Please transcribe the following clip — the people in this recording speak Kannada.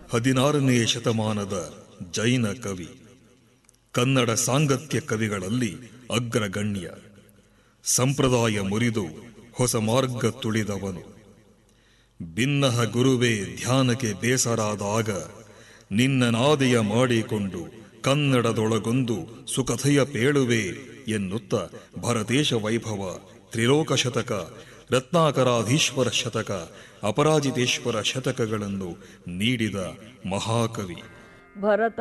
ಹದಿನಾರನೇ ಶತಮಾನದ ಜೈನ ಕವಿ ಕನ್ನಡ ಸಾಂಗತ್ಯ ಕವಿಗಳಲ್ಲಿ ಅಗ್ರಗಣ್ಯ ಸಂಪ್ರದಾಯ ಮುರಿದು ಹೊಸ ಮಾರ್ಗ ತುಳಿದವನು ಭಿನ್ನಹ ಗುರುವೇ ಧ್ಯಾನಕ್ಕೆ ಬೇಸರಾದಾಗ ನಿನ್ನ ನಾದೆಯ ಮಾಡಿಕೊಂಡು ಕನ್ನಡದೊಳಗೊಂದು ಸುಕಥೆಯ ಪೇಳುವೆ ಎನ್ನುತ್ತ ಭರತೇಶ ವೈಭವ ತ್ರಿಲೋಕ ಶತಕ ರತ್ನಾಕರಾಧೀಶ್ವರ ಶತಕ ಅಪರಾಜಿತೇಶ್ವರ ಶತಕಗಳನ್ನು ನೀಡಿದ ಮಹಾಕವಿ ಭರತ